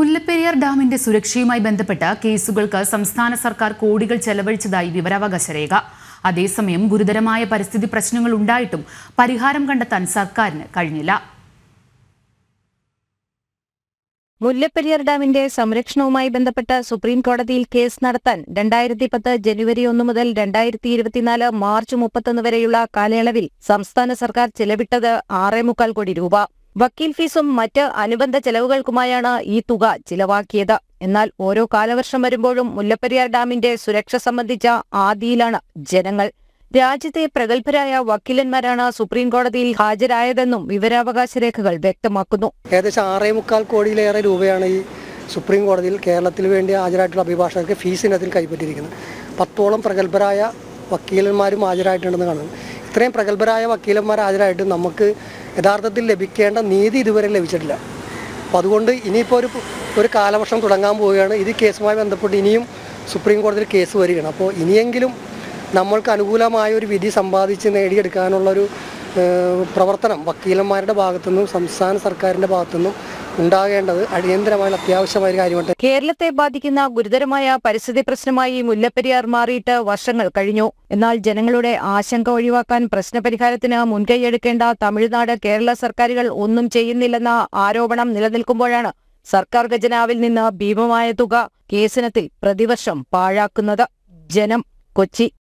മുല്ലപ്പെരിയാർ ഡാമിന്റെ സുരക്ഷയുമായി ബന്ധപ്പെട്ട കേസുകൾക്ക് സംസ്ഥാന സർക്കാർ കോടികൾ ചെലവഴിച്ചതായി വിവരാവകാശ രേഖ അതേസമയം ഗുരുതരമായ പരിസ്ഥിതി പ്രശ്നങ്ങൾ ഉണ്ടായിട്ടും പരിഹാരം കണ്ടെത്താൻ സർക്കാരിന് കഴിഞ്ഞില്ല മുല്ലപ്പെരിയാർ ഡാമിന്റെ സംരക്ഷണവുമായി ബന്ധപ്പെട്ട് സുപ്രീം കോടതിയിൽ കേസ് നടത്താൻ രണ്ടായിരത്തി പത്ത് ജനുവരി ഒന്ന് മുതൽ രണ്ടായിരത്തി ഇരുപത്തിനാല് മാർച്ച് മുപ്പത്തൊന്ന് വരെയുള്ള കാലയളവിൽ സംസ്ഥാന സർക്കാർ ചെലവിട്ടത് ആറേ മുക്കാൽ കോടി രൂപ വക്കീൽ ഫീസും മറ്റ് അനുബന്ധ ചെലവുകൾക്കുമായാണ് ഈ തുക ചിലവാക്കിയത് എന്നാൽ ഓരോ കാലവർഷം വരുമ്പോഴും മുല്ലപ്പെരിയാർ ഡാമിന്റെ സുരക്ഷ സംബന്ധിച്ച ആദിയിലാണ് ജനങ്ങൾ രാജ്യത്തെ പ്രഗത്ഭരായ വക്കീലന്മാരാണ് സുപ്രീം കോടതിയിൽ ഹാജരായതെന്നും വിവരാവകാശ രേഖകൾ വ്യക്തമാക്കുന്നു ഏകദേശം ആറേ മുക്കാൽ കോടിയിലേറെ രൂപയാണ് ഈ സുപ്രീം കോടതിയിൽ കേരളത്തിന് വേണ്ടി ഹാജരായിട്ടുള്ള അഭിഭാഷകർക്ക് ഫീസ് ഇനത്തിൽ കൈപ്പറ്റിയിരിക്കുന്നത് പത്തോളം പ്രഗത്ഭരായ വക്കീലന്മാരും ഹാജരായിട്ടുണ്ടെന്ന് കാണുന്നു ഇത്രയും പ്രഗത്ഭരായ വക്കീലന്മാർ ഹാജരായിട്ട് നമുക്ക് യഥാർത്ഥത്തിൽ ലഭിക്കേണ്ട നീതി ഇതുവരെ ലഭിച്ചിട്ടില്ല അപ്പോൾ അതുകൊണ്ട് ഇനിയിപ്പോൾ ഒരു ഒരു കാലവർഷം തുടങ്ങാൻ പോവുകയാണ് ഇത് കേസുമായി ബന്ധപ്പെട്ട് ഇനിയും സുപ്രീം കോടതിയിൽ കേസ് വരികയാണ് അപ്പോൾ ഇനിയെങ്കിലും നമ്മൾക്ക് അനുകൂലമായ ഒരു വിധി സമ്പാദിച്ച് നേടിയെടുക്കാനുള്ളൊരു ഏഹ്, പ്രവർത്തനം വക്കീലന്മാരുടെ ഭാഗത്തുനിന്നും സംസ്ഥാന സർക്കാരിൻ്റെ ഭാഗത്തുനിന്നും ഉണ്ടാകേണ്ടത് അടിയന്തരമായ അത്യാവശ്യമായ ഒരു കാര്യമായിട്ട് കേരളത്തെ ബാധിക്കുന്ന ഗുരുതരമായ പരിസ്ഥിതി പ്രശ്നമായി മുല്ലപ്പെരിയാർ മാറിയിട്ട് വർഷങ്ങൾ കഴിഞ്ഞു എന്നാൽ ജനങ്ങളുടെ ആശങ്ക ഒഴിവാക്കാൻ പ്രശ്നപരിഹാരത്തിന് മുൻകൈയെടുക്കേണ്ട തമിഴ്നാട് കേരള സർക്കാരുകൾ ഒന്നും ചെയ്യുന്നില്ലെന്ന ആരോപണം നിലനിൽക്കുമ്പോഴാണ് സർക്കാർ ഖജനാവിൽ നിന്ന് ഭീമമായ തുക കേസിനത്തിൽ പ്രതിവർഷം പാഴാക്കുന്നത് ജനം കൊച്ചി